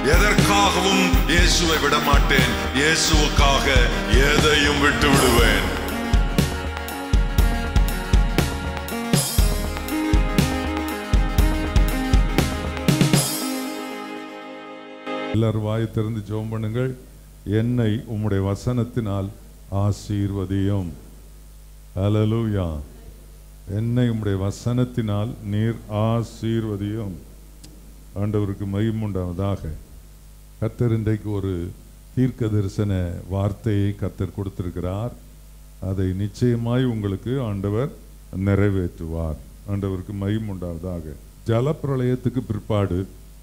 எதற்காகவும் இயேசுவை விட மாட்டேன் இயேசுவுக்காக எதையும் விட்டு விடுவேன் எல்லாரும் வாய் திறந்து ஜெபம் பண்ணுங்கள் என்னை உம்முடைய வசனத்தினால் ஆசீர்வதியும் ஹalleluya என்னை உம்முடைய வசனத்தினால் நீர் ஆசீர்வதியும் ஆண்டவருக்கு மகிமை உண்டாவதாக கர்த்தர் இன்றைக்கு ஒரு தீர்க்க தரிசன வார்த்தையை கர்த்தர் கொடுத்திருக்கிறார் அதை நிச்சயமாய் உங்களுக்கு ஆண்டவர் நிறைவேற்றுவார் ஆண்டவருக்கு மகிமை உண்டாவதாக ஜலப்பிரளயத்துக்கு பிற்பாடு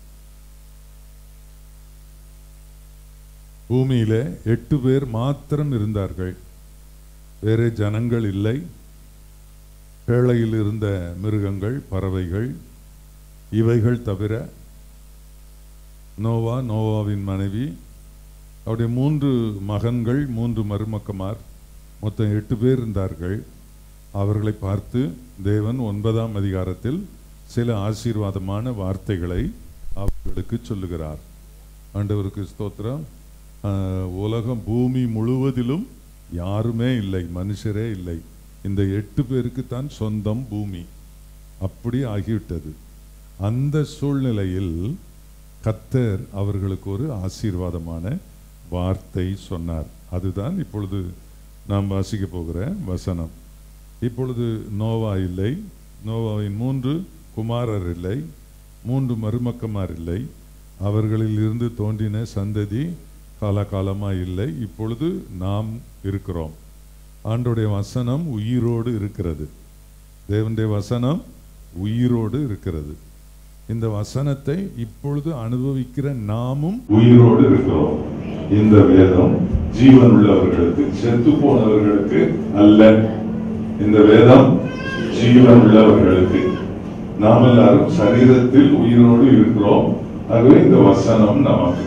பூமியிலே எட்டு பேர் மாத்திரம் இருந்தார்கள் வேறே ஜனங்கள் இல்லை பேழையில் இருந்த மிருகங்கள் பறவைகள் இவைகள் தவிர நோவா நோவாவின் மனைவி அவருடைய மூன்று மகன்கள் மூன்று மருமக்கமார் மொத்தம் எட்டு பேர் இருந்தார்கள் அவர்களை பார்த்து தேவன் ஒன்பதாம் அதிகாரத்தில் சில ஆசீர்வாதமான வார்த்தைகளை அவர்களுக்கு சொல்லுகிறார் ஆண்டவருக்கு ஸ்தோத்திரம் ஆஹ், உலகம் பூமி முழுவதிலும் யாருமே இல்லை மனுஷரே இல்லை இந்த எட்டு பேருக்கு தான் சொந்தம் பூமி அப்படி ஆகிவிட்டது அந்த சூழ்நிலையில் கத்தர் அவர்களுக்கு ஒரு ஆசீர்வாதமான வார்த்தை சொன்னார் அதுதான் இப்பொழுது நாம் வாசிக்க போகிற வசனம் இப்பொழுது நோவா இல்லை நோவாவின் மூன்று குமாரர் இல்லை மூன்று மருமக்கமார் இல்லை அவர்களில் இருந்து தோன்றின சந்ததி காலகாலமாக இல்லை இப்பொழுது நாம் இருக்கிறோம் ஆண்டோடைய வசனம் உயிரோடு இருக்கிறது தேவனுடைய வசனம் உயிரோடு இருக்கிறது இந்த வசனத்தை இப்பொழுது அனுபவிக்கிற நாமும் உயிரோடு இருக்கிறோம் இந்த வேதம் ஜீவன் உள்ளவர்களுக்கு செத்து போனவர்களுக்கு அல்ல இந்த வேதம் ஜீவன் உள்ளவர்களுக்கு நாம் எல்லாரும் சரீரத்தில் உயிரோடு இருக்கிறோம் ஆகவே இந்த வசனம் நமக்கு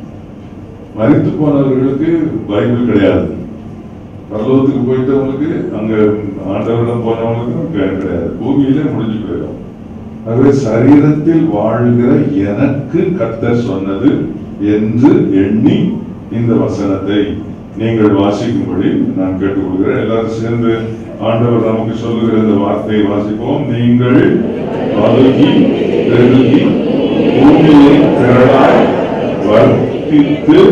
மரித்து போனவர்களுக்கு பைபிள் கிடையாது பரலோகத்துக்கு போயிட்டவங்களுக்கு அங்க ஆண்டவரிடம் போனவங்களுக்கு அங்க கிடையாது பூமியிலே முடிஞ்சு போயிடும் ஆகவே சரீரத்தில் வாழ்கிற எனக்கு கர்த்தர் சொன்னது என்று எண்ணி இந்த வசனத்தை நீங்கள் வாசிக்கும்படி நான் கேட்டுக்கொள்கிறேன் எல்லாரும் சேர்ந்து ஆண்டவர் நமக்கு சொல்லுகிற இந்த வார்த்தையை வாசிப்போம் நீங்கள் பலுகி பெருகி பூமியை திரளாய் வர்த்தித்து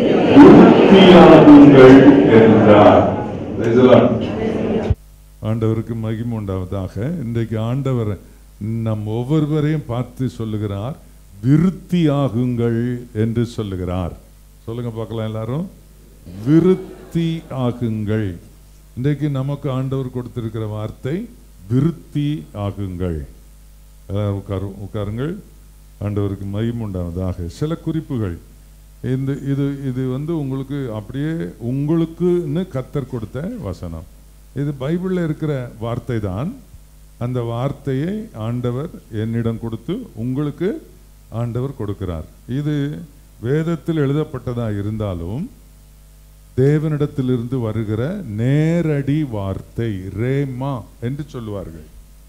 விருத்தியாகுங்கள் என்றார் Praise the Lord. ஆண்டவருக்கு மகிமை உண்டாவதாக இன்றைக்கு ஆண்டவர் நம் ஒவ்வொருவரையும் பார்த்து சொல்லுகிறார் விருத்தியாகுங்கள் என்று சொல்லுகிறார் சொல்லுங்க பார்க்கலாம் எல்லாரும் விருத்தி ஆகுங்கள் இன்றைக்கு நமக்கு ஆண்டவர் கொடுத்திருக்கிற வார்த்தை விருத்தி ஆகுங்கள் எல்லாரும் உட்காரு உட்காருங்கள் ஆண்டவருக்கு மகிமை உண்டாவதாக சில குறிப்புகள் இந்த இது இது வந்து உங்களுக்கு அப்படியே உங்களுக்குன்னு கத்தர் கொடுத்த வசனம் இது பைபிளில் இருக்கிற வார்த்தை தான் அந்த வார்த்தையை ஆண்டவர் என்னிடம் கொடுத்து உங்களுக்கு ஆண்டவர் கொடுக்கிறார் இது வேதத்தில் எழுதப்பட்டதா இருந்தாலும் தேவனிடத்திலிருந்து வருகிற நேரடி வார்த்தை ரேமா என்று சொல்லுவார்கள்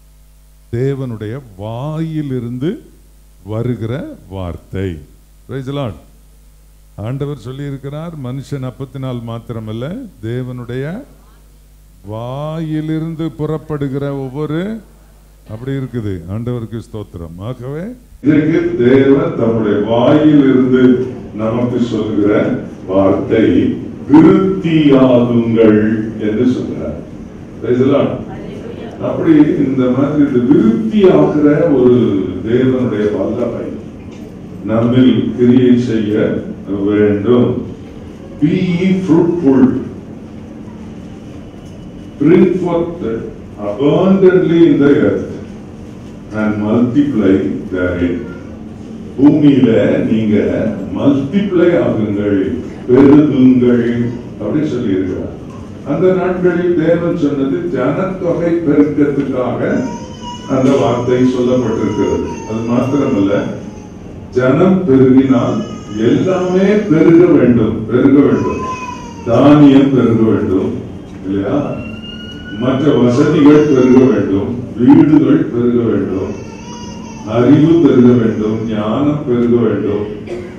தேவனுடைய வாயிலிருந்து வருகிற வார்த்தை Praise the Lord. ஆண்டவர் சொல்லியிருக்கிறார் மனுஷன் அப்பத்தினால் மாத்திரமல்ல தேவனுடைய வாயிலிருந்து புறப்படுகிற ஒவ்வொரு அப்படி இருக்குது ஆண்டவருக்கு ஸ்தோத்திரம் ஆகவே இதற்கு தேவன் தம்முடைய வாயிலிருந்து நமக்கு சொல்கிற வார்த்தை விருத்தியாகுங்கள் என்று சொல்கிறார் Praise the Lord. அப்படி இந்த மாதிரி இந்த விருத்தியாகிற ஒரு தேவனுடைய வல்லமை நம்மில் கிரியை செய்ய வேண்டும் be ye fruitful bring forth abundantly in the earth and multiply therein பூமியில நீங்க மல்டிப்ளை ஆகுங்கள் பெருகுங்கள் அப்படி சொல்லி இருக்கிறார் அந்த நாட்களில் தேவன் சொன்னது ஜனத்தொகை பெருக்கத்துக்காக அந்த வார்த்தை சொல்லப்பட்டிருக்கிறது அது மாத்திரமல்ல ஜனம் பெருகினால் எல்லாமே பெருக வேண்டும் பெருக வேண்டும் தானியம் பெருக வேண்டும் இல்லையா மற்ற வசதிகள் பெருக வேண்டும் வீடுகள் பெருக வேண்டும் அறிவு பெருக வேண்டும் ஞானம் பெருக வேண்டும்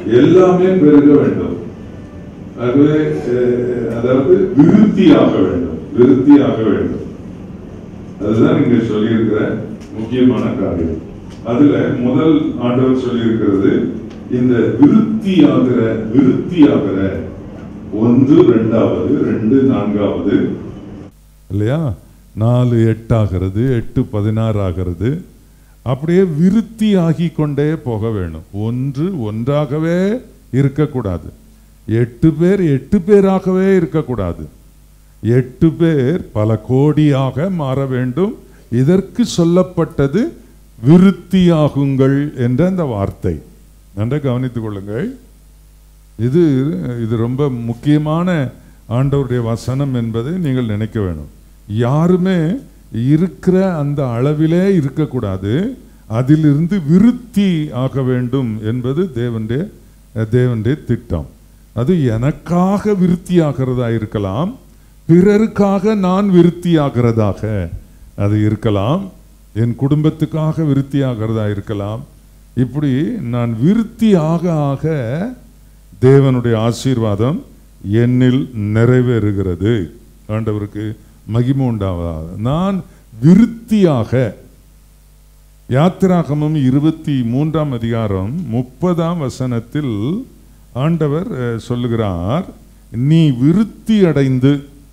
எல்லாமே பெருக வேண்டும் ஆகவே அஹ், அதாவது விருத்தியாக வேண்டும் விருத்தியாக வேண்டும் அதுதான் இங்க சொல்லியிருக்கிற முக்கியமான காரியம் அதுல முதல் ஆண்டவர் சொல்லியிருக்கிறது இந்த விருத்தியாகிற விருத்தியாகிற ஒன்று ரெண்டாவது ரெண்டு நான்காவது இல்லையா நாலு எட்டாகிறது எட்டு பதினாறு ஆகிறது அப்படியே விருத்தி ஆகி கொண்டே போக வேணும் ஒன்று ஒன்றாகவே இருக்கக்கூடாது எட்டு பேர் எட்டு பேராகவே இருக்கக்கூடாது எட்டு பேர் பல கோடியாக மாற வேண்டும் இதற்கு சொல்லப்பட்டது விருத்தியாகுங்கள் என்ற அந்த வார்த்தை நன்றாக கவனித்துக் கொள்ளுங்கள் இது இது ரொம்ப முக்கியமான ஆண்டவருடைய வசனம் என்பதை நீங்கள் நினைக்க வேணும் யாருமே இருக்கிற அந்த அளவிலே இருக்கக்கூடாது அதிலிருந்து விருத்தி ஆக வேண்டும் என்பது தேவனுடைய தேவனுடைய திட்டம் அது எனக்காக விருத்தியாகிறதா இருக்கலாம் பிறருக்காக நான் விருத்தியாகிறதாக அது இருக்கலாம் என் குடும்பத்துக்காக விருத்தியாகிறதா இருக்கலாம் இப்படி நான் விருத்தி ஆக ஆக தேவனுடைய ஆசீர்வாதம் என்னில் நிறைவேறுகிறது ஆண்டவருக்கு மகிமை உண்டாவதாக நான் விருத்தியாக யாத்திராகமம் இருபத்தி மூன்றாம் அதிகாரம் முப்பதாம் வசனத்தில் ஆண்டவர் அஹ், சொல்லுகிறார் நீ விருத்தி அடைந்து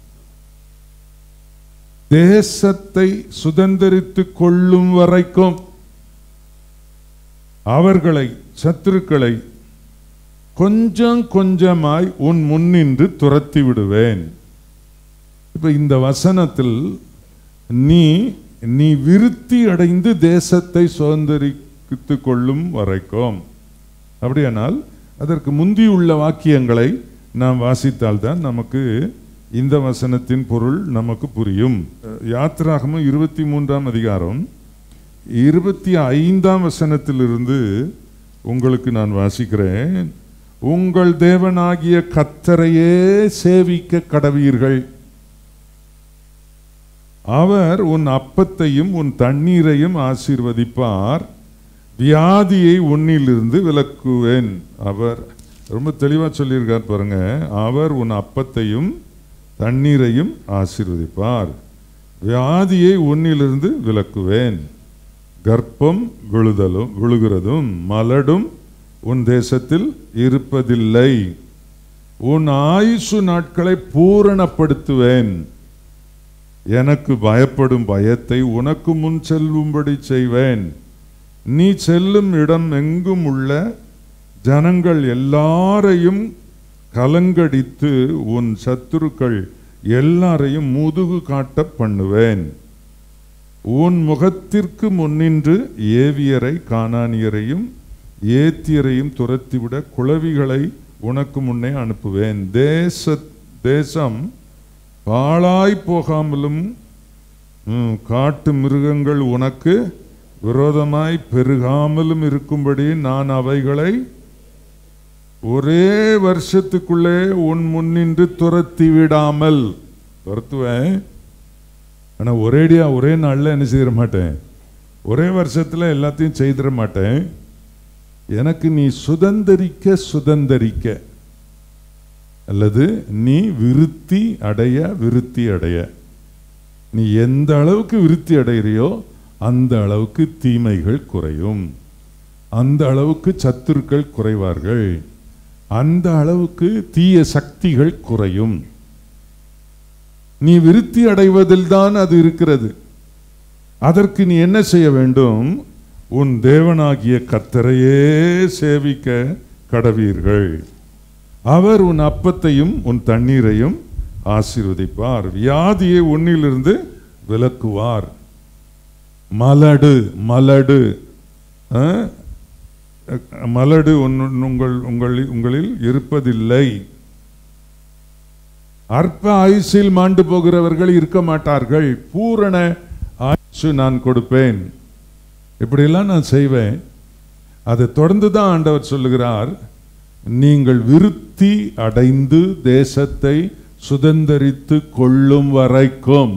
தேசத்தை சுதந்திரித்துக் கொள்ளும் வரைக்கும் அவர்களை சத்துருக்களை கொஞ்சம் கொஞ்சமாய் உன் முன்னின்று துரத்தி விடுவேன் இப்ப இந்த வசனத்தில் நீ நீ விருத்தி அடைந்து தேசத்தை சுதந்திரித்துக் கொள்ளும் வரைக்கும் அப்படியானால் அதற்கு முந்தியுள்ள வாக்கியங்களை நாம் வாசித்தால்தான் நமக்கு இந்த வசனத்தின் பொருள் நமக்கு புரியும் யாத்திராகமும் இருபத்தி மூன்றாம் அதிகாரம் இருபத்தி ஐந்தாம் வசனத்திலிருந்து உங்களுக்கு நான் வாசிக்கிறேன் உங்கள் தேவனாகிய கத்தரையே சேவிக்க கடவீர்கள் அவர் உன் அப்பத்தையும் உன் தண்ணீரையும் ஆசீர்வதிப்பார் வியாதியை உன்னிலிருந்து விலக்குவேன் அவர் ரொம்ப தெளிவா சொல்லியிருக்கார் பாருங்க அவர் உன் அப்பத்தையும் தண்ணீரையும் ஆசீர்வதிப்பார் வியாதியை உன்னிலிருந்து விலக்குவேன் கர்ப்பம் விழுதலும் விழுகிறதும் மலடும் உன் தேசத்தில் இருப்பதில்லை உன் ஆயுசு நாட்களை பூரணப்படுத்துவேன் எனக்கு பயப்படும் பயத்தை உனக்கு முன் செல்லும்படி செய்வேன் நீ செல்லும் இடம் எங்கும் உள்ள ஜனங்கள் எல்லாரையும் கலங்கடித்து உன் சத்துருக்கள் எல்லாரையும் முதுகு காட்ட பண்ணுவேன் உன் முகத்திற்கு முன்னின்று ஏவியரை கானானியரையும் ஏத்தியரையும் துரத்திவிட குளவிகளை உனக்கு முன்னே அனுப்புவேன் தேச தேசம் பாழாய் போகாமலும் ம், காட்டு மிருகங்கள் உனக்கு விரோதமாய் பெருகாமலும் இருக்கும்படி நான் அவைகளை ஒரே வருஷத்துக்குள்ளே உன் முன்னின்று துரத்தி விடாமல் துரத்துவேன் ஆனா ஒரேடியா ஒரே நாள்ல என்ன செய்திட மாட்டேன் ஒரே வருஷத்துல எல்லாத்தையும் செய்திட மாட்டேன் எனக்கு நீ சுதந்தரிக்க சுதந்தரிக்க அல்லது நீ விருத்தி அடைய விருத்தி அடைய நீ எந்த அளவுக்கு விருத்தி அடைகிறியோ அந்த அளவுக்கு தீமைகள் குறையும் அந்த அளவுக்கு சத்துருக்கள் குறைவார்கள் அந்த அளவுக்கு தீய சக்திகள் குறையும் நீ விருத்தி அடைவதில் தான் அது இருக்கிறது அதற்கு நீ என்ன செய்ய வேண்டும் உன் தேவனாகிய கர்த்தரையே சேவிக்க கடவீர்கள் அவர் உன் அப்பத்தையும் உன் தண்ணீரையும் ஆசீர்வதிப்பார் வியாதியை உன்னிலிருந்து விலக்குவார் மலடு மலடு ஆ? மலடு உன் உங்கள் உங்களில் உங்களில் இருப்பதில்லை அற்ப ஆயுசில் மாண்டு போகிறவர்கள் இருக்க மாட்டார்கள் பூரண ஆயுசு நான் கொடுப்பேன் இப்படியெல்லாம் நான் செய்வேன் அதை தொடர்ந்து தான் ஆண்டவர் சொல்லுகிறார் நீங்கள் விருத்தி அடைந்து தேசத்தை சுதந்தரித்து கொள்ளும் வரைக்கும்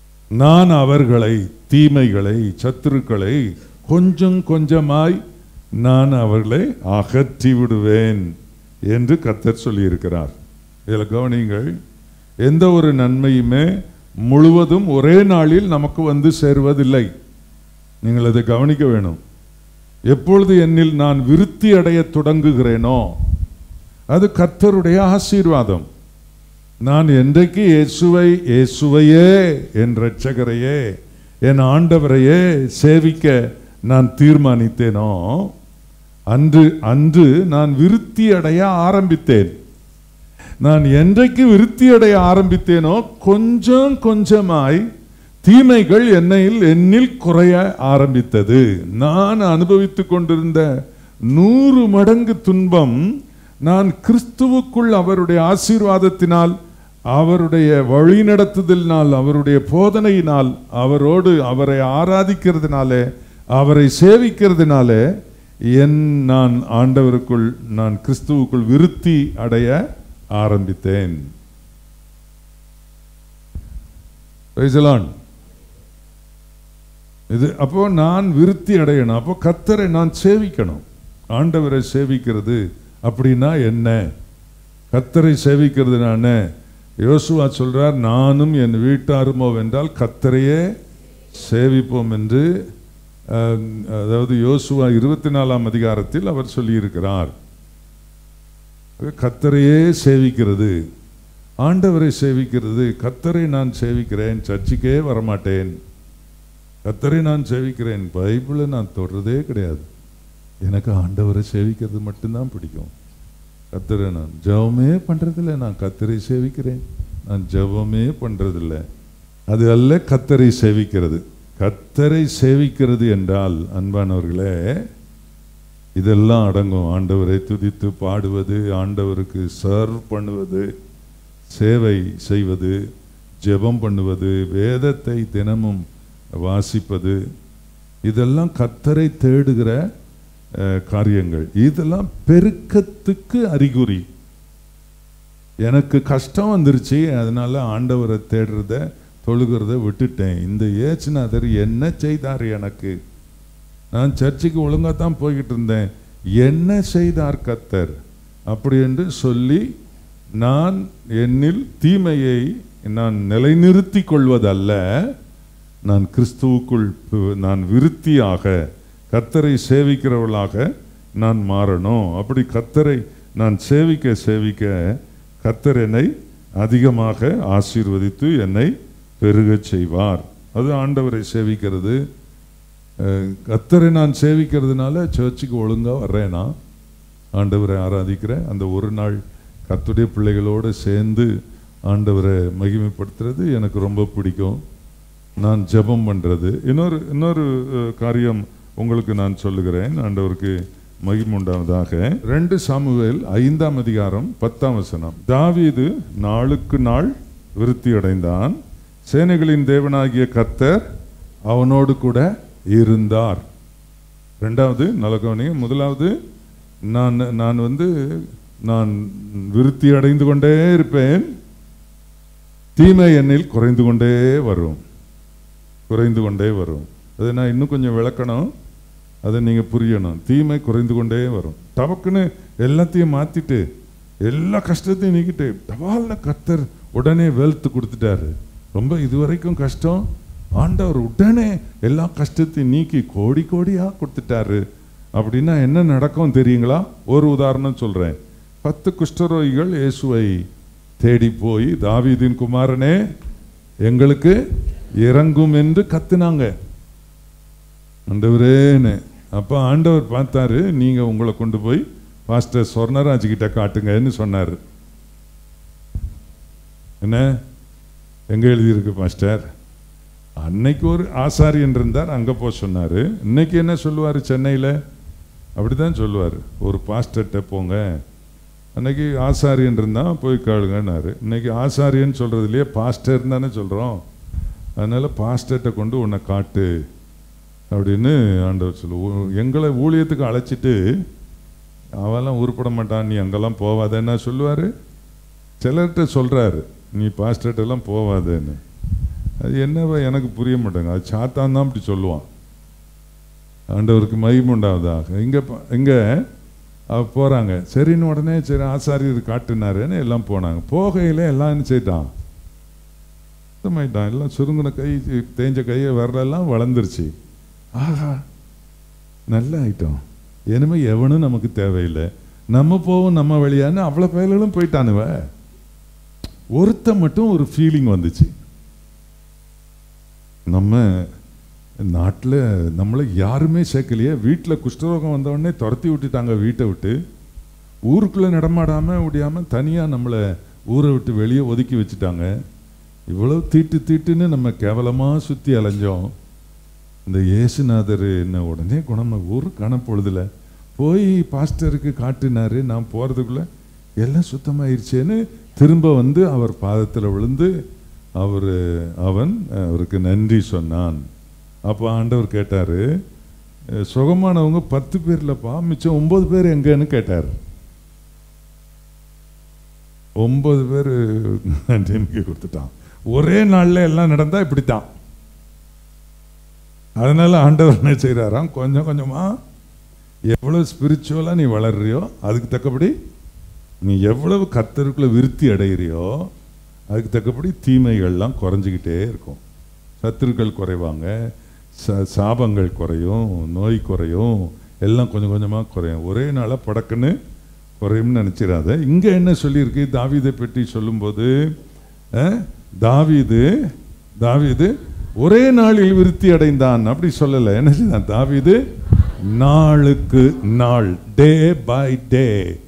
நான் அவர்களை தீமைகளை சத்துருக்களை கொஞ்சம் கொஞ்சமாய் நான் அவர்களை அகற்றி விடுவேன் என்று கத்தர் சொல்லியிருக்கிறார் இதில் கவனிங்கள் எந்த ஒரு நன்மையுமே முழுவதும் ஒரே நாளில் நமக்கு வந்து சேருவதில்லை நீங்கள் அதை கவனிக்க வேணும் எப்பொழுது என்னில் நான் விருத்தி அடைய தொடங்குகிறேனோ அது கர்த்தருடைய ஆசீர்வாதம் நான் என்றைக்கு இயேசுவை இயேசுவையே என் இரட்சகரையே என் ஆண்டவரையே சேவிக்க நான் தீர்மானித்தேனோ அன்று அன்று நான் விருத்தி அடைய ஆரம்பித்தேன் நான் என்றைக்கு விருத்தி அடைய ஆரம்பித்தேனோ கொஞ்சம் கொஞ்சமாய் தீமைகள் என்னையில் என்னில் குறைய ஆரம்பித்தது நான் அனுபவித்துக் கொண்டிருந்த நூறு மடங்கு துன்பம் நான் கிறிஸ்துவுக்குள் அவருடைய ஆசீர்வாதத்தினால் அவருடைய வழிநடத்துதலினால் அவருடைய போதனையினால் அவரோடு அவரை ஆராதிக்கிறதுனாலே அவரை சேவிக்கிறதுனாலே என் நான் ஆண்டவருக்குள் நான் கிறிஸ்துவுக்குள் விருத்தி அடைய ஆரம்பித்தேன் Praise the Lord. இது அப்போ நான் விருத்தி அடையணும் அப்போ கத்தரை நான் சேவிக்கணும் ஆண்டவரை சேவிக்கிறது அப்படின்னா என்ன கத்தரை சேவிக்கிறது நான் யோசுவா சொல்றார் நானும் என் வீட்டாருமோ வென்றால் கத்தரையே சேவிப்போம் என்று அஹ், அதாவது யோசுவா இருபத்தி நாலாம் அதிகாரத்தில் அவர் சொல்லியிருக்கிறார் கத்தரையே சேவிக்கிறது ஆண்டவரை சேவிக்கிறது கத்தரை நான் சேவிக்கிறேன் சர்ச்சுக்கே வரமாட்டேன் கத்தரை நான் சேவிக்கிறேன் பைபிளை நான் தொடுறதே கிடையாது எனக்கு ஆண்டவரை சேவிக்கிறது மட்டும்தான் பிடிக்கும் கத்தரை நான் ஜெபமே பண்றதில்ல நான் கத்தரை சேவிக்கிறேன் நான் ஜெபமே பண்றதில்ல அது அல்ல கத்தரை சேவிக்கிறது கத்தரை சேவிக்கிறது என்றால் அன்பானவர்களே இதெல்லாம் அடங்கும் ஆண்டவரை துதித்து பாடுவது ஆண்டவருக்கு சர்வ் பண்ணுவது சேவை செய்வது ஜெபம் பண்ணுவது வேதத்தை தினமும் வாசிப்பது இதெல்லாம் கத்தரை தேடுகிற அஹ், காரியங்கள் இதெல்லாம் பெருக்கத்துக்கு அறிகுறி எனக்கு கஷ்டம் வந்துருச்சு அதனால ஆண்டவரை தேடுறத தொழுகிறத விட்டுட்டேன் இந்த ஏசுநாதர் என்ன செய்தார் எனக்கு நான் சர்ச்சுக்கு ஒழுங்காக தான் போய்கிட்டு இருந்தேன் என்ன செய்தார் கத்தர் அப்படி என்று சொல்லி நான் என்னில் தீமையை நான் நிலைநிறுத்திக் கொள்வதல்ல நான் கிறிஸ்துவுக்குள் பு- நான் விருத்தியாக கத்தரை சேவிக்கிறவளாக நான் மாறணும் அப்படி கத்தரை நான் சேவிக்க சேவிக்க கத்தர் என்னை அதிகமாக ஆசீர்வதித்து என்னை பெருகச் செய்வார் அது ஆண்டவரை சேவிக்கிறது அஹ், கத்தரை நான் சேவிக்கிறதுனால சர்ச்சுக்கு ஒழுங்கா வர்றேனா ஆண்டவரை ஆராதிக்கிறேன் அந்த ஒரு நாள் கர்த்தருடைய பிள்ளைகளோடு சேர்ந்து ஆண்டவரை மகிமைப்படுத்துறது எனக்கு ரொம்ப பிடிக்கும் நான் ஜெபம் பண்றது இன்னொரு இன்னொரு அஹ், காரியம் உங்களுக்கு நான் சொல்லுகிறேன் ஆண்டவருக்கு மகிமை உண்டாவதாக ரெண்டு சாமுவேல் ஐந்தாம் அதிகாரம் பத்தாம் வசனம் தாவீது நாளுக்கு நாள் விருத்தி அடைந்தான் சேனைகளின் தேவனாகிய கர்த்தர் அவனோடு கூட இருந்தார் ரெண்டாவது நலகவனி முதலாவது நான் நான் வந்து நான் விருத்தி அடைந்து கொண்டே இருப்பேன் தீமை எண்ணில் குறைந்து கொண்டே வரும் குறைந்து கொண்டே வரும் அதை நான் இன்னும் கொஞ்சம் விளக்கணும் அதை நீங்கள் புரியணும் தீமை குறைந்து கொண்டே வரும் டபக்குன்னு எல்லாத்தையும் மாற்றிட்டு எல்லா கஷ்டத்தையும் நீக்கிட்டு டபால்னு கத்தர் உடனே வெல்த் கொடுத்துட்டாரு ரொம்ப இதுவரைக்கும் கஷ்டம் ஆண்டவர் உடனே எல்லா கஷ்டத்தையும் நீக்கி கோடி கோடியா கொடுத்துட்டாரு அப்படின்னா என்ன நடக்கும் தெரியுங்களா ஒரு உதாரணம் சொல்றேன் பத்து குஷ்டரோகிகள் இயேசுவை தேடி போய் தாவீதின் குமாரனே எங்களுக்கு இறங்கும் என்று கத்துனாங்க ஆண்டவரேன்னு அப்போ ஆண்டவர் பார்த்தாரு நீங்க உங்களை கொண்டு போய் பாஸ்டர் சொர்ணராஜ் கிட்ட காட்டுங்கன்னு சொன்னார் என்ன எங்க எழுதியிருக்கு பாஸ்டர் அன்னைக்கு ஒரு ஆசாரியன் இருந்தார் அங்க போக சொன்னாரு இன்னைக்கு என்ன சொல்லுவார் சென்னையில அப்படிதான் சொல்லுவார் ஒரு பாஸ்டர்கிட்ட போங்க அன்னைக்கு ஆசாரியன் இருந்தா போய் கேளுங்கன்னாரு இன்னைக்கு ஆசாரியன் சொல்றதுலயே பாஸ்டர் தானே சொல்றோம் அதனால பாஸ்டர்கிட்ட கொண்டு உன்னை காட்டு அப்படின்னு ஆண்டவர் சொல்லு ஊ- எங்களை ஊழியத்துக்கு அழைச்சிட்டு அவெல்லாம் உருப்பட மாட்டான் நீ அங்கெல்லாம் போவாதேன்னா சொல்லுவாரு சிலர்கிட்ட சொல்றாரு நீ பாஸ்டர்கிட்ட எல்லாம் போவாதேன்னு அது என்னவா எனக்கு புரிய மாட்டேங்க அது சாத்தான் தான் அப்படி சொல்லுவான் ஆண்டவருக்கு மகிமை உண்டாவதாக இங்க ப- இங்க அவ போறாங்க சரின்னு உடனே சரி ஆசாரியர் காட்டுனாருன்னு எல்லாம் போனாங்க போகையில எல்லாம் என்ன செய்தான் சுத்தமாயிட்டான் எல்லாம் சுருங்கின கை தேஞ்ச கையை விரலெல்லாம் வளர்ந்துருச்சு ஆஹா நல்ல ஐட்டம் இனிமே எவனும் நமக்கு தேவையில்லை நம்ம போவோம் நம்ம வழியான்னு அவ்வளோ பயல்களும் போயிட்டானுவ ஒருத்தன் மட்டும் ஒரு ஃபீலிங் வந்துச்சு நம்ம நாட்டில் நம்மளை யாருமே சேர்க்கலையே வீட்டில் குஷ்டரோகம் வந்த உடனே துரத்தி விட்டுட்டாங்க வீட்டை விட்டு ஊருக்குள்ளே நடமாடாம முடியாமல் தனியாக நம்மளை ஊரை விட்டு வெளியே ஒதுக்கி வச்சுட்டாங்க இவ்வளவு தீட்டு தீட்டுன்னு நம்ம கேவலமாக சுற்றி அலைஞ்சோம் இந்த இயேசுநாதர் என்ன உடனே குணம் ஊர் காணப்பொழுதுல போய் பாஸ்டருக்கு காட்டினாரு நான் போகிறதுக்குள்ள எல்லாம் சுத்தமாயிருச்சேன்னு திரும்ப வந்து அவர் பாதத்தில் விழுந்து அவர் அவன் அவருக்கு நன்றி சொன்னான் அப்போ ஆண்டவர் கேட்டார் சுகமானவங்க பத்து பேர்லப்பா மிச்சம் ஒன்பது பேர் எங்கன்னு கேட்டார் ஒன்பது பேர் நன்றிக்கு கொடுத்துட்டான் ஒரே நாளில் எல்லாம் நடந்தா இப்படித்தான் அதனால ஆண்டவர் என்ன செய்கிறாராம் கொஞ்சம் கொஞ்சமா எவ்வளவு ஸ்பிரிச்சுவலாக நீ வளர்றியோ அதுக்கு தக்கபடி நீ எவ்வளவு கத்தருக்குள்ள விருத்தி அடைகிறியோ அதுக்கு தக்கபடி தீமைகள்லாம் குறைஞ்சிக்கிட்டே இருக்கும் சத்துருக்கள் குறைவாங்க ச சாபங்கள் குறையும் நோய் குறையும் எல்லாம் கொஞ்சம் கொஞ்சமாக குறையும் ஒரே நாளாக படக்குன்னு குறையும்னு நினச்சிடாத இங்கே என்ன சொல்லியிருக்கு தாவீதை பற்றி சொல்லும்போது அஹ், தாவீது தாவீது ஒரே நாளில் விருத்தி அடைந்தான் அப்படி சொல்லலை என்ன செய்தான் தாவீது நாளுக்கு நாள் day by day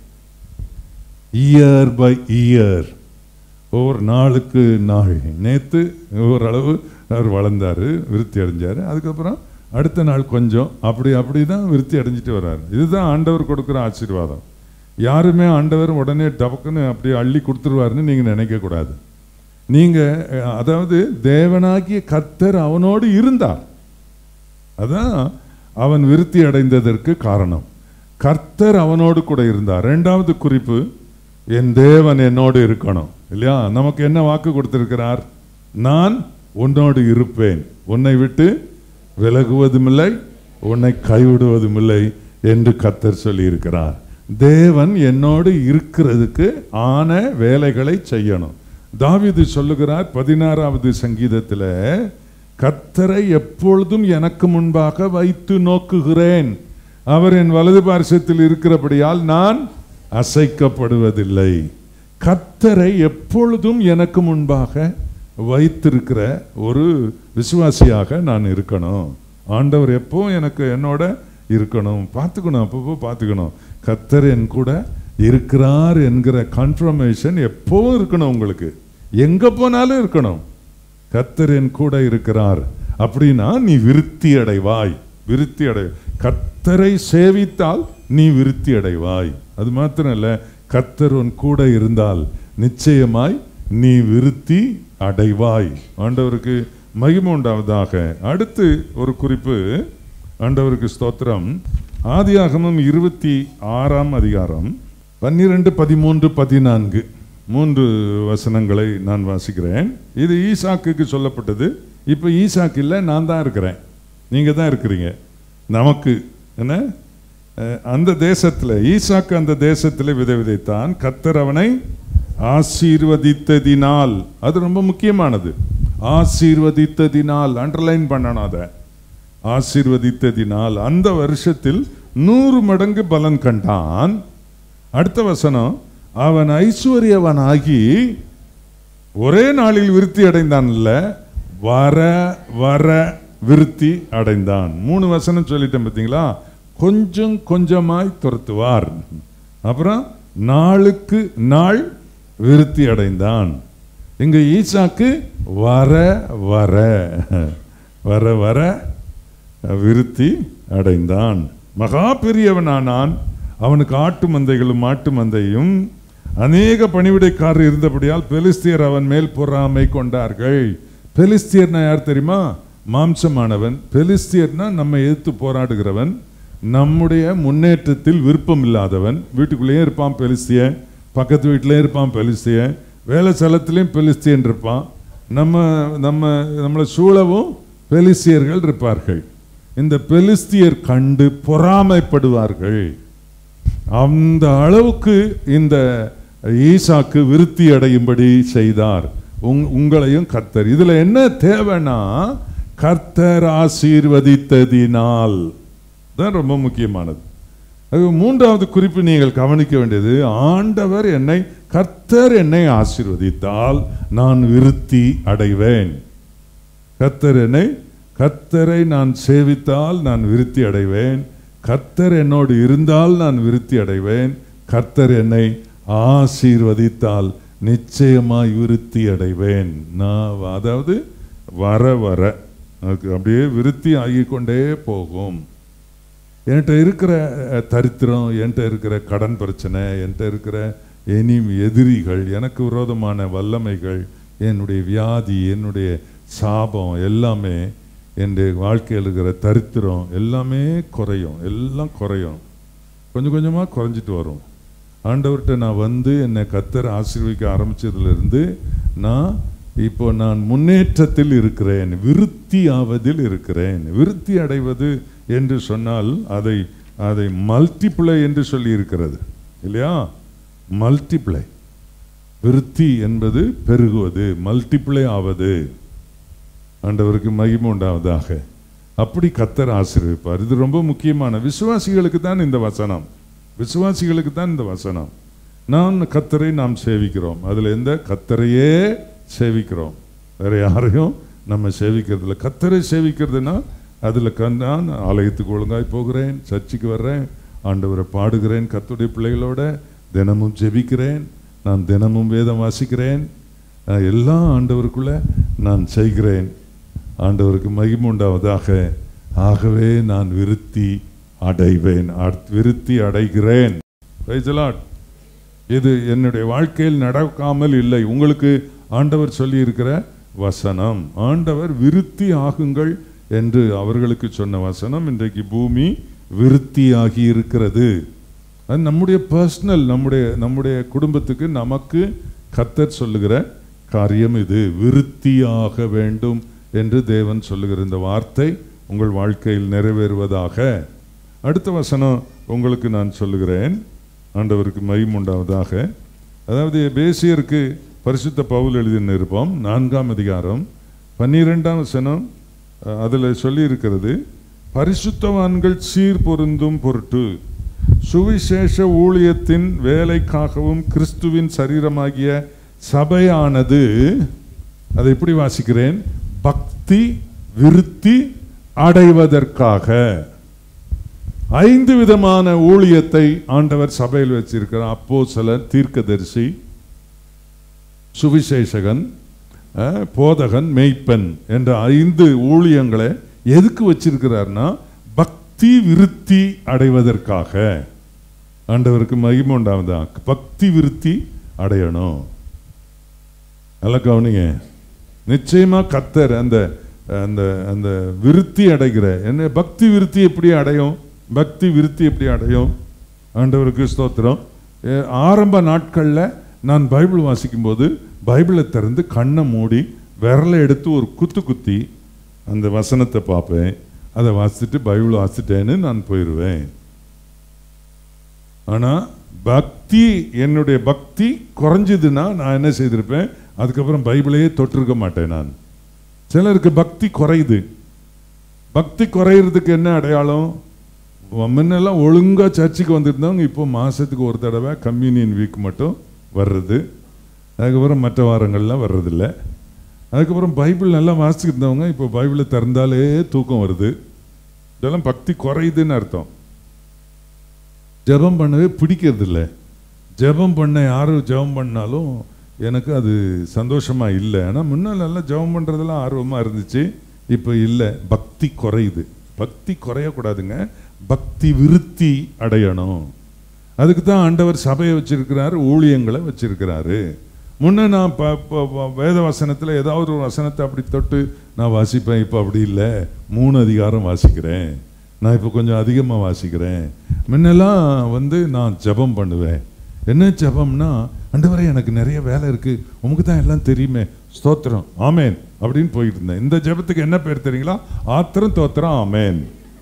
year by year ஒவ்வொரு நாளுக்கு நாள் நேற்று ஓரளவு அவர் வளர்ந்தாரு விருத்தி அடைஞ்சாரு அதுக்கப்புறம் அடுத்த நாள் கொஞ்சம் அப்படி அப்படி தான் விருத்தி அடைஞ்சிட்டு வர்றாரு இதுதான் ஆண்டவர் கொடுக்குற ஆசீர்வாதம் யாருமே ஆண்டவர் உடனே டபக்குன்னு அப்படியே அள்ளி கொடுத்துருவாருன்னு நீங்கள் நினைக்கக்கூடாது நீங்கள் அதாவது தேவனாகிய கர்த்தர் அவனோடு இருந்தார் அதான் அவன் விருத்தி அடைந்ததற்கு காரணம் கர்த்தர் அவனோடு கூட இருந்தார் ரெண்டாவது குறிப்பு என் தேவன் என்னோடு இருக்கணும் இல்லையா நமக்கு என்ன வாக்கு கொடுத்திருக்கிறார் நான் உன்னோடு இருப்பேன் உன்னை விட்டு விலகுவதுமில்லை உன்னை கைவிடுவதுமில்லை என்று கர்த்தர் சொல்லி இருக்கிறார் தேவன் என்னோடு இருக்கிறதுக்கு ஆன வேலைகளை செய்யணும் தாவீது சொல்லுகிறார் பதினாறாவது சங்கீதத்தில் கர்த்தரை எப்பொழுதும் எனக்கு முன்பாக வைத்து நோக்குகிறேன் அவர் என் வலது பார்சத்தில் இருக்கிறபடியால் நான் அசைக்கப்படுவதில்லை கர்த்தரை எப்பொழுதும் எனக்கு முன்பாக வைத்திருக்கிற ஒரு விசுவாசியாக நான் இருக்கணும் ஆண்டவர் எப்போ எனக்கு என்னோட இருக்கணும் பார்த்துக்கணும் அப்பப்போ பார்த்துக்கணும் கர்த்தர் என் கூட இருக்கிறார் என்கிற கன்ஃபர்மேஷன் எப்பவும் இருக்கணும் உங்களுக்கு எங்க போனாலும் இருக்கணும் கர்த்தர் என் கூட இருக்கிறார் அப்படின்னா நீ விருத்தி அடைவாய் விருத்தி அடை கர்த்தரை சேவித்தால் நீ விருத்தி அடைவாய் அது மாத்திரம் இல்ல கர்த்தர் உன் கூட இருந்தால் நிச்சயமாய் நீ விருத்தி அடைவாய் ஆண்டவருக்கு மகிமை உண்டாவதாக அடுத்து ஒரு குறிப்பு ஆண்டவருக்கு ஸ்தோத்திரம் ஆதியாகமம் இருபத்தி ஆறாம் அதிகாரம் பன்னிரெண்டு பதிமூன்று பதினான்கு மூன்று வசனங்களை நான் வாசிக்கிறேன் இது ஈசாக்குக்கு சொல்லப்பட்டது இப்போ ஈசாக்கு இல்லை நான் தான் இருக்கிறேன் நீங்கள் தான் இருக்கிறீங்க நமக்கு என்ன அஹ், அந்த தேசத்தில் ஈசாக்கு அந்த தேசத்தில் விதை விதைத்தான் கத்தர் அவனை ஆசீர்வதித்ததினால் அது ரொம்ப முக்கியமானது ஆசீர்வதித்ததினால் அண்டர்லைன் பண்ணணும் அதை ஆசீர்வதித்ததினால் அந்த வருஷத்தில் நூறு மடங்கு பலன் கண்டான் அடுத்த வசனம் அவன் ஐஸ்வர்யவனாகி ஒரே நாளில் விருத்தி அடைந்தான்ல வர வர விருத்தி அடைந்தான் மூணு வசனம் சொல்லிட்டேன் பார்த்தீங்களா கொஞ்சம் கொஞ்சமாய் துரத்துவார் அப்புறம் நாளுக்கு நாள் விருத்தி அடைந்தான் இங்க ஈசாக்கு வர வர வர வர விருத்தி அடைந்தான் மகா பெரியவனானான் அவனுக்கு ஆட்டு மந்தைகளும் மாட்டு மந்தையும் அநேக பணிவிடைக்காரர் இருந்தபடியால் பெலிஸ்தியர் அவன் மேல் பொறாமை கொண்டார்கள் பெலிஸ்தியர்னா யார் தெரியுமா மாம்சமானவன் பெலிஸ்தியர்னா நம்ம எதிர்த்து போராடுகிறவன் நம்முடைய முன்னேற்றத்தில் விருப்பம் இல்லாதவன் வீட்டுக்குள்ளேயே இருப்பான் பெலிஸ்தியன் பக்கத்து வீட்டிலே இருப்பான் பெலிஸ்தியன் வேலை ஸ்தலத்திலையும் பெலிஸ்தியன் இருப்பான் நம்ம நம்ம நம்மளை சூழவும் பெலிஸ்தியர்கள் இருப்பார்கள் இந்த பெலிஸ்தியர் கண்டு பொறாமைப்படுவார்கள் அந்த அளவுக்கு இந்த ஈசாக்கு விருத்தி அடையும்படி செய்தார் உங்- உங்களையும் கர்த்தர் இதுல என்ன தேவைன்னா கர்த்தர் ஆசீர்வதித்ததினால் தான் ரொம்ப முக்கியமானது அது மூன்றாவது குறிப்பு நீங்கள் கவனிக்க வேண்டியது ஆண்டவர் என்னை கர்த்தர் என்னை ஆசீர்வதித்தால் நான் விருத்தி அடைவேன் கர்த்தர் என்னை கர்த்தரை நான் சேவித்தால் நான் விருத்தி அடைவேன் கர்த்தர் என்னோடு இருந்தால் நான் விருத்தி அடைவேன் கர்த்தர் என்னை ஆசீர்வதித்தால் நிச்சயமாய் விருத்தி அடைவேன் நான் அதாவது வர வர எனக்கு அப்படியே விருத்தி ஆகிக்கொண்டே போகும் என்கிட்ட இருக்கிற அஹ், தரித்திரம் என்கிட்ட இருக்கிற கடன் பிரச்சனை என்கிட்ட இருக்கிற எனி எதிரிகள் எனக்கு விரோதமான வல்லமைகள் என்னுடைய வியாதி என்னுடைய சாபம் எல்லாமே என்னுடைய வாழ்க்கையில் இருக்கிற தரித்திரம் எல்லாமே குறையும் எல்லாம் குறையும் கொஞ்சம் கொஞ்சமாக குறைஞ்சிட்டு வரும் ஆண்டவர்கிட்ட நான் வந்து என்னை கத்தர் ஆசீர்வதிக்க ஆரம்பிச்சதுலேருந்து நான் இப்போ நான் முன்னேற்றத்தில் இருக்கிறேன் விருத்தி ஆவதில் இருக்கிறேன் விருத்தி அடைவது என்று சொன்னால் அதை அதை மல்டிப்ளை என்று சொல்லி இருக்கிறது இல்லையா மல்டிப்ளை விருத்தி என்பது பெருகுவது மல்டிப்ளை ஆவது ஆண்டவருக்கு மகிமை உண்டாவதாக அப்படி கத்தர் ஆசீர்வதிப்பார் இது ரொம்ப முக்கியமான விசுவாசிகளுக்கு தான் இந்த வசனம் விசுவாசிகளுக்கு தான் இந்த வசனம் நான் கத்தரை நாம் சேவிக்கிறோம் அதுல எந்த கத்தரையே சேவிக்கிறோம் வேற யாரையும் நம்ம சேவிக்கிறதில்ல கத்தரை சேவிக்கிறதுனா அதுல கண் நான் ஆலயத்துக்கு ஒழுங்காய் போகிறேன் சர்ச்சுக்கு வர்றேன் ஆண்டவரை பாடுகிறேன் கத்துடைய பிள்ளைகளோட தினமும் ஜெபிக்கிறேன் நான் தினமும் வேதம் வாசிக்கிறேன் நான் எல்லாம் ஆண்டவருக்குள்ள நான் செய்கிறேன் ஆண்டவருக்கு மகிமை உண்டாவதாக ஆகவே நான் விருத்தி அடைவேன் அட்- விருத்தி அடைகிறேன் Praise the Lord. இது என்னுடைய வாழ்க்கையில் நடக்காமல் இல்லை உங்களுக்கு ஆண்டவர் சொல்லி இருக்கிற வசனம் ஆண்டவர் விருத்தி ஆகுங்கள் என்று அவர்களுக்கு சொன்ன வசனம் இன்றைக்கு பூமி விருத்தியாகி இருக்கிறது அது நம்முடைய பர்சனல் நம்முடைய நம்முடைய குடும்பத்துக்கு நமக்கு கத்தர் சொல்லுகிற காரியம் இது விருத்தியாக வேண்டும் என்று தேவன் சொல்லுகிற இந்த வார்த்தை உங்கள் வாழ்க்கையில் நிறைவேறுவதாக அடுத்த வசனம் உங்களுக்கு நான் சொல்லுகிறேன் ஆண்டவருக்கு மகிமுண்டாவதாக அதாவது பேசியருக்கு பரிசுத்த பவுல் எழுதின நிருபம் நான்காம் அதிகாரம் பன்னிரெண்டாம் வசனம் அஹ், அதுல சொல்லி இருக்கிறது பரிசுத்தவான்கள் சீர் பொருந்தும் பொருட்டு சுவிசேஷ ஊழியத்தின் வேலைக்காகவும் கிறிஸ்துவின் சரீரமாகிய சபையானது அதை எப்படி வாசிக்கிறேன் பக்தி விருத்தி அடைவதற்காக ஐந்து விதமான ஊழியத்தை ஆண்டவர் சபையில் வச்சிருக்கிறார் அப்போ தீர்க்கதரிசி சுவிசேஷகன் அஹ், போதகன் மெய்ப்பன் என்ற ஐந்து ஊழியங்களை எதுக்கு வச்சிருக்கிறார்னா பக்தி விருத்தி அடைவதற்காக ஆண்டவருக்கு மகிமை உண்டாவதா பக்தி விருத்தி அடையணும் நல்லா கவனிங்க நிச்சயமா கத்தர் அந்த அந்த அந்த விருத்தி அடைகிற என்ன பக்தி விருத்தி எப்படி அடையும் பக்தி விருத்தி எப்படி அடையும் ஆண்டவருக்கு ஸ்தோத்திரம் ஏ, ஆரம்ப நாட்கள்ல நான் பைபிள் வாசிக்கும் போது பைபிளை திறந்து கண்ணை மூடி விரலை எடுத்து ஒரு குத்து குத்தி அந்த வசனத்தை பார்ப்பேன் அதை வாசிச்சுட்டு பைபிள் வாசிட்டேன்னு நான் போயிடுவேன் ஆனா பக்தி என்னுடைய பக்தி குறைஞ்சதுன்னா நான் என்ன செய்திருப்பேன் அதுக்கப்புறம் பைபிளையே தொட்டிருக்க மாட்டேன் நான் சிலருக்கு பக்தி குறையுது பக்தி குறையிறதுக்கு என்ன அடையாளம் முன்னெல்லாம் ஒழுங்கா சர்ச்சுக்கு வந்துருந்தவங்க இப்போ மாசத்துக்கு ஒரு தடவை கம்யூனியன் வீக் மட்டும் வர்றது அதுக்கப்புறம் மற்ற வாரங்கள்லாம் வர்றதில்ல அதுக்கப்புறம் பைபிள் நல்லா வாசிச்சுட்டு இருந்தவங்க இப்போ பைபிளை திறந்தாலே தூக்கம் வருது இதெல்லாம் பக்தி குறையுதுன்னு அர்த்தம் ஜெபம் பண்ணவே பிடிக்கிறது இல்லை ஜெபம் பண்ண யாரும் ஜெபம் பண்ணாலும் எனக்கு அது சந்தோஷமா இல்லை ஆனால் முன்னால் நல்லா ஜெபம் பண்ணுறதெல்லாம் ஆர்வமாக இருந்துச்சு இப்போ இல்லை பக்தி குறையுது பக்தி குறையக்கூடாதுங்க பக்தி விருத்தி அடையணும் அதுக்கு தான் ஆண்டவர் சபையை வச்சிருக்கிறாரு ஊழியங்களை வச்சிருக்கிறாரு முன்ன நான் ப ப- ப- வேத வசனத்தில் ஏதாவது ஒரு வசனத்தை அப்படி தொட்டு நான் வாசிப்பேன் இப்போ அப்படி இல்லை மூணு அதிகாரம் வாசிக்கிறேன் நான் இப்போ கொஞ்சம் அதிகமாக வாசிக்கிறேன் முன்னெல்லாம் வந்து நான் ஜெபம் பண்ணுவேன் என்ன ஜெபம்னா ஆண்டவரே எனக்கு நிறைய வேலை இருக்கு உமக்கு தான் எல்லாம் தெரியுமே ஸ்தோத்திரம் ஆமேன் அப்படின்னு போயிட்டு இருந்தேன் இந்த ஜெபத்துக்கு என்ன பேர் தெரியுங்களா ஆத்திரம் தோத்திரம் ஆமேன்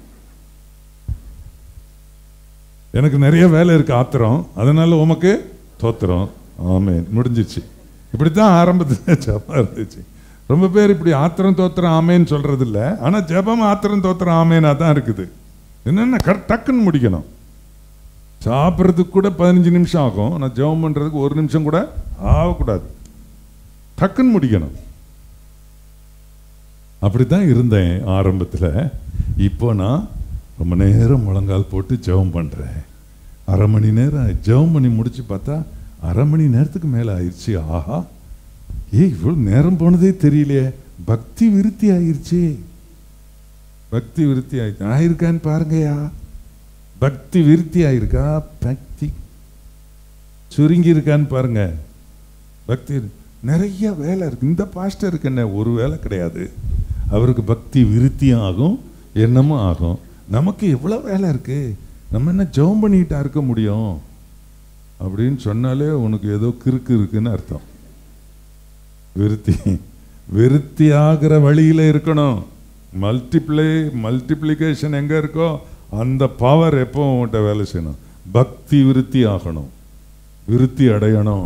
எனக்கு நிறைய வேலை இருக்கு ஆத்திரம் அதனால உமக்கு தோத்திரம் ஆமென் முடிஞ்சிச்சு இப்படித்தான் ஆரம்பத்தில் ஜபம் இருந்துச்சு ரொம்ப பேர் இப்படி ஆத்திரம் தோத்திரம் ஆமேன்னு சொல்றது இல்ல ஆனா ஜெபம் ஆத்திரம் தோத்திரம் ஆமேனா தான் இருக்குது என்னென்ன கரெக்ட் டக்குன்னு முடிக்கணும் சாப்பிட்றதுக்கு கூட பதினஞ்சு நிமிஷம் ஆகும் ஆனால் ஜெபம் பண்றதுக்கு ஒரு நிமிஷம் கூட ஆகக்கூடாது டக்குன்னு முடிக்கணும் அப்படித்தான் இருந்தேன் ஆரம்பத்தில் இப்போ நான் ரொம்ப நேரம் முழங்கால் போட்டு ஜெபம் பண்ணுறேன் அரை மணி நேரம் ஜெபம் பண்ணி முடிச்சு பார்த்தா அரை மணி நேரத்துக்கு மேலே ஆயிடுச்சு ஆஹா ஏய் இவ்வளோ நேரம் போனதே தெரியலையே பக்தி விருத்தி ஆயிருச்சு பக்தி விருத்தி ஆயிடுச்சு ஆயிருக்கான்னு பாருங்கய்யா பக்தி விருத்தி ஆயிருக்கா பக்தி சுருங்கி இருக்கான்னு பாருங்க பக்தி நிறைய வேலை இருக்கு இந்த பாஸ்டருக்கு என்ன ஒரு வேலை கிடையாது அவருக்கு பக்தி விருத்தியும் ஆகும் என்னமும் ஆகும் நமக்கு எவ்வளோ வேலை இருக்கு நம்ம என்ன ஜெபம் பண்ணிட்டா இருக்க முடியும் அப்படின்னு சொன்னாலே உனக்கு ஏதோ கிறுக்கு இருக்குன்னு அர்த்தம் விருத்தி விருத்தி ஆகிற வழியில இருக்கணும் மல்டிப்ளை மல்டிப்ளிகேஷன் எங்க இருக்கோ அந்த பவர் எப்போ உன்கிட்ட வேலை செய்யணும் பக்தி விருத்தி ஆகணும் விருத்தி அடையணும்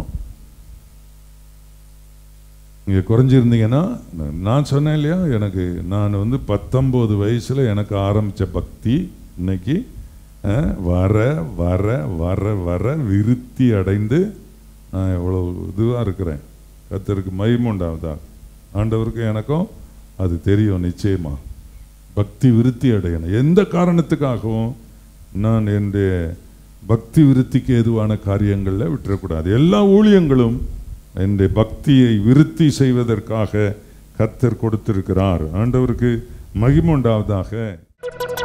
இங்கே குறைஞ்சிருந்தீங்கன்னா நான் சொன்னேன் இல்லையா எனக்கு நான் வந்து பத்தொம்போது வயசில் எனக்கு ஆரம்பித்த பக்தி இன்னைக்கு அஹ், வர வர வர வர விருத்தி அடைந்து நான் எவ்வளோ இதுவாக இருக்கிறேன் கத்தருக்கு மகிமுண்டாவதா ஆண்டவருக்கு எனக்கும் அது தெரியும் நிச்சயமா பக்தி விருத்தி அடையணும் எந்த காரணத்துக்காகவும் நான் என்னுடைய பக்தி விருத்திக்கு ஏதுவான காரியங்களில் விட்டுறக்கூடாது எல்லா ஊழியங்களும் என்னுடைய பக்தியை விருத்தி செய்வதற்காக கத்தர் கொடுத்திருக்கிறார் ஆண்டவருக்கு மகிமுண்டாவதாக